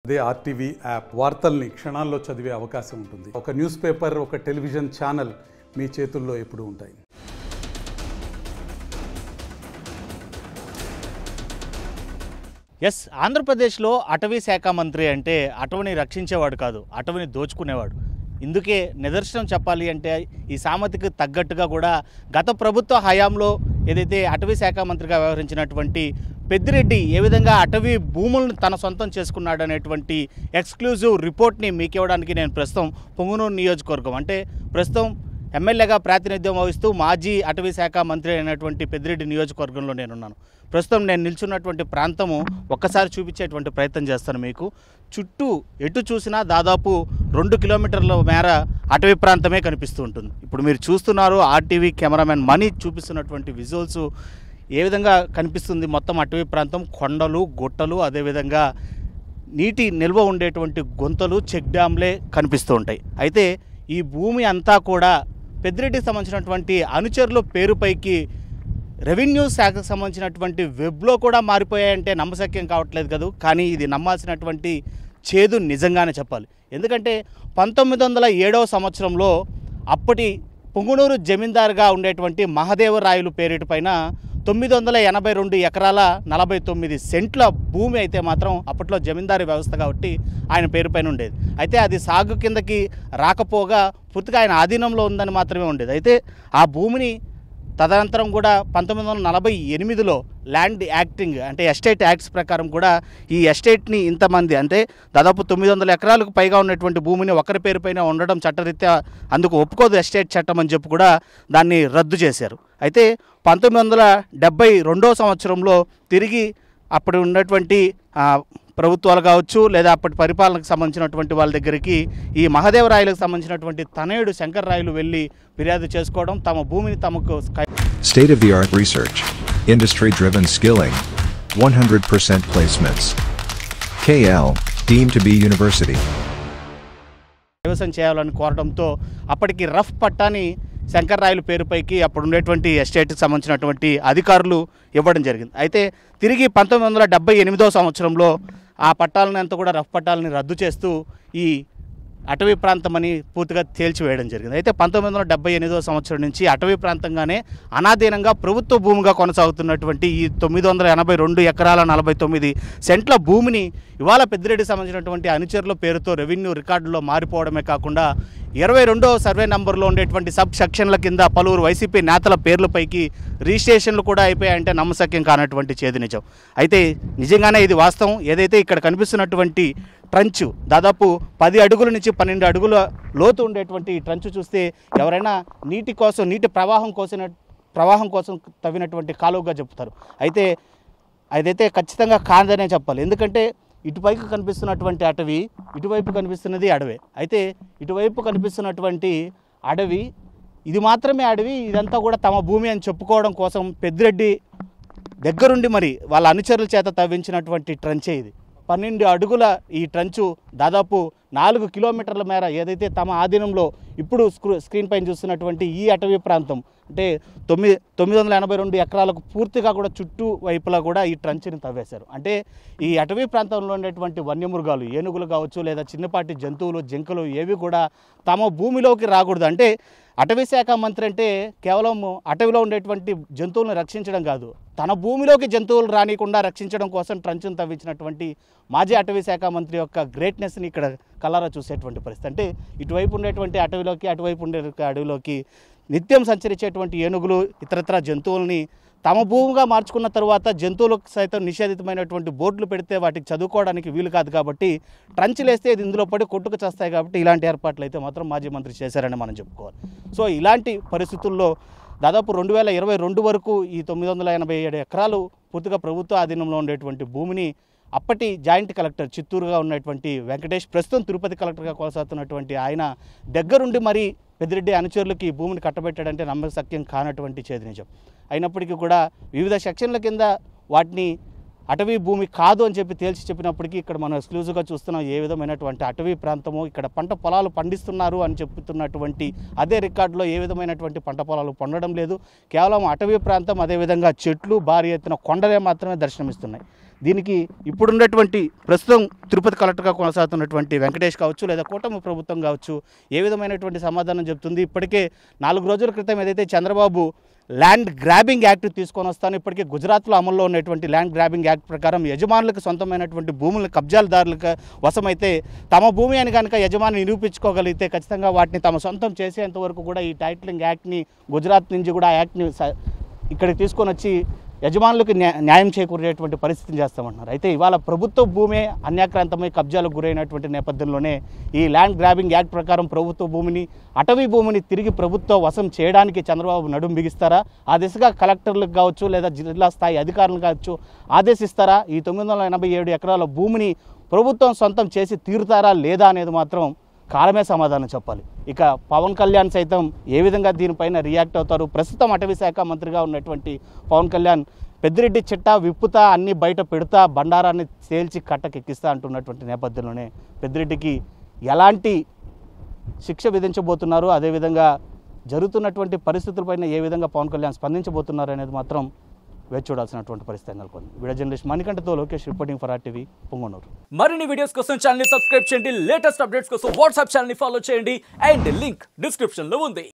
అదే RTV app వార్తల్ని క్షణాల్లో చదివే అవకాశం ఉంటుంది ఒక న్యూస్ పేపర్ ఒక టెలివిజన్ ఛానల్ మీ చేతుల్లో ఎప్పుడూ ఉంటాయి ఎస్ ఆంధ్రప్రదేశ్లో అటవీ శాఖ మంత్రి అంటే అటవీని రక్షించేవాడు కాదు అటవీని దోచుకునేవాడు ఇందుకే నిదర్శనం చెప్పాలి అంటే ఈ సామెతకి తగ్గట్టుగా కూడా గత ప్రభుత్వ హయాంలో ఏదైతే అటవీ శాఖ మంత్రిగా వ్యవహరించినటువంటి పెద్దిరెడ్డి ఏ విధంగా అటవీ భూములను తన సొంతం చేసుకున్నాడు అనేటువంటి ఎక్స్క్లూజివ్ రిపోర్ట్ని మీకు ఇవ్వడానికి నేను ప్రస్తుతం పొంగునూరు నియోజకవర్గం అంటే ప్రస్తుతం ఎమ్మెల్యేగా ప్రాతినిధ్యం వహిస్తూ మాజీ అటవీ శాఖ మంత్రి అయినటువంటి పెద్దిరెడ్డి నియోజకవర్గంలో నేనున్నాను ప్రస్తుతం నేను నిల్చున్నటువంటి ప్రాంతము ఒక్కసారి చూపించేటువంటి ప్రయత్నం చేస్తాను మీకు చుట్టూ ఎటు చూసినా దాదాపు రెండు కిలోమీటర్ల మేర అటవీ ప్రాంతమే కనిపిస్తూ ఉంటుంది ఇప్పుడు మీరు చూస్తున్నారు ఆర్టీవీ కెమెరామెన్ మనీ చూపిస్తున్నటువంటి విజువల్స్ ఏ విధంగా కనిపిస్తుంది మొత్తం అటవీ ప్రాంతం కొండలు గుట్టలు అదేవిధంగా నీటి నిల్వ ఉండేటువంటి గుంతలు చెక్ డ్యాంలే కనిపిస్తూ ఉంటాయి అయితే ఈ భూమి అంతా కూడా పెద్దిరెడ్డికి సంబంధించినటువంటి అనుచరుల పేరుపైకి రెవెన్యూ శాఖకు సంబంధించినటువంటి వెబ్లో కూడా మారిపోయాయంటే నమ్మశక్యం కావట్లేదు కదా కానీ ఇది నమ్మాల్సినటువంటి చేదు నిజంగానే చెప్పాలి ఎందుకంటే పంతొమ్మిది వందల ఏడవ సంవత్సరంలో అప్పటి పొంగునూరు జమీందారుగా ఉండేటువంటి మహదేవరాయలు పేరిటి పైన తొమ్మిది వందల ఎనభై రెండు ఎకరాల నలభై తొమ్మిది సెంట్ల భూమి అయితే మాత్రం అప్పట్లో జమీందారీ వ్యవస్థ కాబట్టి ఆయన పేరు పైన ఉండేది అయితే అది సాగు కిందకి రాకపోగా పూర్తిగా ఆయన ఆధీనంలో ఉందని మాత్రమే ఉండేది అయితే ఆ భూమిని తదనంతరం కూడా పంతొమ్మిది వందల నలభై ఎనిమిదిలో ల్యాండ్ యాక్టింగ్ అంటే ఎస్టేట్ యాక్ట్స్ ప్రకారం కూడా ఈ ఎస్టేట్ని ఇంతమంది అంటే దాదాపు తొమ్మిది వందల ఎకరాలకు పైగా ఉన్నటువంటి భూమిని ఒకరి పేరుపైన ఉండడం చట్టరీత్యా అందుకు ఒప్పుకోదు ఎస్టేట్ చట్టం అని చెప్పి కూడా దాన్ని రద్దు చేశారు అయితే పంతొమ్మిది వందల డెబ్బై రెండో సంవత్సరంలో తిరిగి అప్పుడు ఉన్నటువంటి ఆ, ప్రభుత్వాలు కావచ్చు లేదా అప్పటి పరిపాలనకు సంబంధించినటువంటి వాళ్ళ దగ్గరికి ఈ మహదేవరాయలకు సంబంధించినటువంటి తనయుడు శంకర్రాయలు వెళ్ళి ఫిర్యాదు చేసుకోవడం తమ భూమిని తమకు కై- State of the art research, industry driven skilling, 100% placements. KL, deemed to be university. కైవసం చేయాలని కోరడంతో అప్పటికి రఫ్ పట్టాని శంకర్రాయలు పేరుపైకి అప్పుడు ఉండేటువంటి ఎస్టేట్కి సంబంధించినటువంటి అధికారులు ఇవ్వడం జరిగింది అయితే తిరిగి పంతొమ్మిది వందల డెబ్బై ఎనిమిదో సంవత్సరంలో ఆ పట్టాలని అంతా కూడా రఫ్ పట్టాలని రద్దు చేస్తూ ఈ అటవీ ప్రాంతం అని పూర్తిగా తేల్చివేయడం జరిగింది అయితే పంతొమ్మిది వందల డెబ్బై ఎనిమిదో సంవత్సరం నుంచి అటవీ ప్రాంతంగానే అనాధీనంగా ప్రభుత్వ భూమిగా కొనసాగుతున్నటువంటి ఈ తొమ్మిది వందల ఎనభై రెండు ఎకరాల నలభై తొమ్మిది సెంట్ల భూమిని ఇవాళ పెద్దిరెడ్డి సంబంధించినటువంటి అనుచరుల పేరుతో రెవెన్యూ రికార్డులో మారిపోవడమే కాకుండా ఇరవై రెండో సర్వే నంబర్లో ఉండేటువంటి సబ్ సెక్షన్ల కింద పలువురు వైసీపీ నేతల పేర్లపైకి రిజిస్ట్రేషన్లు కూడా అయిపోయాయంటే నమ్మశక్యం కానటువంటి చేదు నిజం అయితే నిజంగానే ఇది వాస్తవం ఏదైతే ఇక్కడ కనిపిస్తున్నటువంటి ట్రంచ్ దాదాపు పది అడుగుల నుంచి పన్నెండు అడుగుల లోతు ఉండేటువంటి ఈ ట్రంచ్ చూస్తే ఎవరైనా నీటి కోసం నీటి ప్రవాహం కోసం ప్రవాహం కోసం తవ్వినటువంటి కాలువగా చెప్తారు అయితే అదైతే ఖచ్చితంగా కాదనే చెప్పాలి ఎందుకంటే ఇటువైపు కనిపిస్తున్నటువంటి అటవి ఇటువైపు కనిపిస్తున్నది అడవే అయితే ఇటువైపు కనిపిస్తున్నటువంటి అడవి ఇది మాత్రమే అడవి ఇదంతా కూడా తమ భూమి అని చెప్పుకోవడం కోసం పెద్దిరెడ్డి దగ్గరుండి మరి వాళ్ళ అనుచరుల చేత తవ్వించినటువంటి ట్రంచే ఇది పన్నెండు అడుగుల ఈ ట్రంచు దాదాపు నాలుగు కిలోమీటర్ల మేర ఏదైతే తమ ఆధీనంలో ఇప్పుడు స్క్రూ స్క్రీన్ పైన చూస్తున్నటువంటి ఈ అటవీ ప్రాంతం అంటే తొమ్మిది తొమ్మిది వందల ఎనభై రెండు ఎకరాలకు పూర్తిగా కూడా చుట్టూ వైపులా కూడా ఈ ట్రంచ్ని తవ్వేశారు అంటే ఈ అటవీ ప్రాంతంలో ఉండేటువంటి వన్యమృగాలు ఏనుగులు కావచ్చు లేదా చిన్నపాటి జంతువులు జింకలు ఏవి కూడా తమ భూమిలోకి రాకూడదు అంటే అటవీ శాఖ మంత్రి అంటే కేవలం అటవీలో ఉండేటువంటి జంతువులను రక్షించడం కాదు తన భూమిలోకి జంతువులు రానికుండా రక్షించడం కోసం ట్రంచును తవ్వించినటువంటి మాజీ అటవీ శాఖ మంత్రి యొక్క గ్రేట్నెస్ని ఇక్కడ కలరా చూసేటువంటి పరిస్థితి అంటే ఇటువైపు ఉండేటువంటి అటవీలోకి అటువైపు ఉండే అడవిలోకి నిత్యం సంచరించేటువంటి ఏనుగులు ఇతరత్ర జంతువుల్ని తమ భూమిగా మార్చుకున్న తర్వాత జంతువులకు సైతం నిషేధితమైనటువంటి బోర్డులు పెడితే వాటికి చదువుకోవడానికి వీలు కాదు కాబట్టి ట్రంచులేస్తే ఇది ఇందులో పడి కొట్టుకు చేస్తాయి కాబట్టి ఇలాంటి ఏర్పాట్లు అయితే మాత్రం మాజీ మంత్రి చేశారని మనం చెప్పుకోవాలి సో ఇలాంటి పరిస్థితుల్లో దాదాపు రెండు వేల ఇరవై రెండు వరకు ఈ తొమ్మిది వందల ఎనభై ఏడు ఎకరాలు పూర్తిగా ప్రభుత్వ ఆధీనంలో ఉండేటువంటి భూమిని అప్పటి జాయింట్ కలెక్టర్ చిత్తూరుగా ఉన్నటువంటి వెంకటేష్ ప్రస్తుతం తిరుపతి కలెక్టర్గా కొనసాగుతున్నటువంటి ఆయన దగ్గరుండి మరి పెద్దిరెడ్డి అనుచరులకి ఈ భూమిని కట్టబెట్టాడంటే నమ్మశక్యం కానటువంటి చేతి నిజం అయినప్పటికీ కూడా వివిధ సెక్షన్ల కింద వాటిని అటవీ భూమి కాదు అని చెప్పి తేల్చి చెప్పినప్పటికీ ఇక్కడ మనం ఎక్స్క్లూజివ్గా చూస్తున్నాం ఏ విధమైనటువంటి అటవీ ప్రాంతము ఇక్కడ పంట పొలాలు పండిస్తున్నారు అని చెప్తున్నటువంటి అదే రికార్డులో ఏ విధమైనటువంటి పంట పొలాలు పండడం లేదు కేవలం అటవీ ప్రాంతం అదేవిధంగా చెట్లు భారీ ఎత్తున కొండలే మాత్రమే దర్శనమిస్తున్నాయి దీనికి ఇప్పుడున్నటువంటి ప్రస్తుతం తిరుపతి కలెక్టర్గా కొనసాగుతున్నటువంటి వెంకటేష్ కావచ్చు లేదా కూటమి ప్రభుత్వం కావచ్చు ఏ విధమైనటువంటి సమాధానం చెప్తుంది ఇప్పటికే నాలుగు రోజుల క్రితం ఏదైతే చంద్రబాబు ల్యాండ్ గ్రాబింగ్ యాక్ట్ తీసుకొని వస్తాను ఇప్పటికే గుజరాత్లో అమల్లో ఉన్నటువంటి ల్యాండ్ గ్రాబింగ్ యాక్ట్ ప్రకారం యజమానులకు సొంతమైనటువంటి భూములను కబ్జాలదారులకు వశమైతే తమ భూమి అని కనుక యజమాని నిరూపించుకోగలిగితే ఖచ్చితంగా వాటిని తమ సొంతం చేసేంత వరకు కూడా ఈ టైటిలింగ్ యాక్ట్ని గుజరాత్ నుంచి కూడా ఆ యాక్ట్ని స- ఇక్కడికి తీసుకొని వచ్చి యజమానులకు న్యా- న్యాయం చేకూరేటువంటి పరిస్థితిని చేస్తామంటున్నారు అయితే ఇవాళ ప్రభుత్వ భూమే అన్యాక్రాంతమై కబ్జాలకు గురైనటువంటి నేపథ్యంలోనే ఈ ల్యాండ్ గ్రాబింగ్ యాక్ట్ ప్రకారం ప్రభుత్వ భూమిని అటవీ భూమిని తిరిగి ప్రభుత్వ వశం చేయడానికి చంద్రబాబు నడుం బిగిస్తారా ఆ దిశగా కలెక్టర్లకు కావచ్చు లేదా జిల్లా స్థాయి అధికారులు కావచ్చు ఆదేశిస్తారా ఈ తొమ్మిది వందల ఎనభై ఏడు ఎకరాల భూమిని ప్రభుత్వం సొంతం చేసి తీరుతారా లేదా అనేది మాత్రం కాలమే సమాధానం చెప్పాలి ఇక పవన్ కళ్యాణ్ సైతం ఏ విధంగా దీనిపైన రియాక్ట్ అవుతారు ప్రస్తుతం అటవీ శాఖ మంత్రిగా ఉన్నటువంటి పవన్ కళ్యాణ్ పెద్దిరెడ్డి చిట్టా విప్పుతా అన్ని బయట పెడతా బండారాన్ని తేల్చి కట్టకెక్కిస్తా అంటున్నటువంటి నేపథ్యంలోనే పెద్దిరెడ్డికి ఎలాంటి శిక్ష విధించబోతున్నారు అదేవిధంగా జరుగుతున్నటువంటి పరిస్థితులపైన ఏ విధంగా పవన్ కళ్యాణ్ స్పందించబోతున్నారు అనేది మాత్రం వేచి చూడాల్సినటువంటి పరిస్థితి నెలకొంది వీడియో జర్నలిస్ట్ మణికంఠతో Lokesh reporting for RTV Punganur మరిన్ని వీడియోస్ కోసం ఛానల్ సబ్స్క్రైబ్ చేయండి లేటెస్ట్ అప్డేట్స్ కోసం వాట్సాప్ ఛానల్ ఫాలో చేయండి అండ్ లింక్ డిస్క్రిప్షన్ లో ఉంది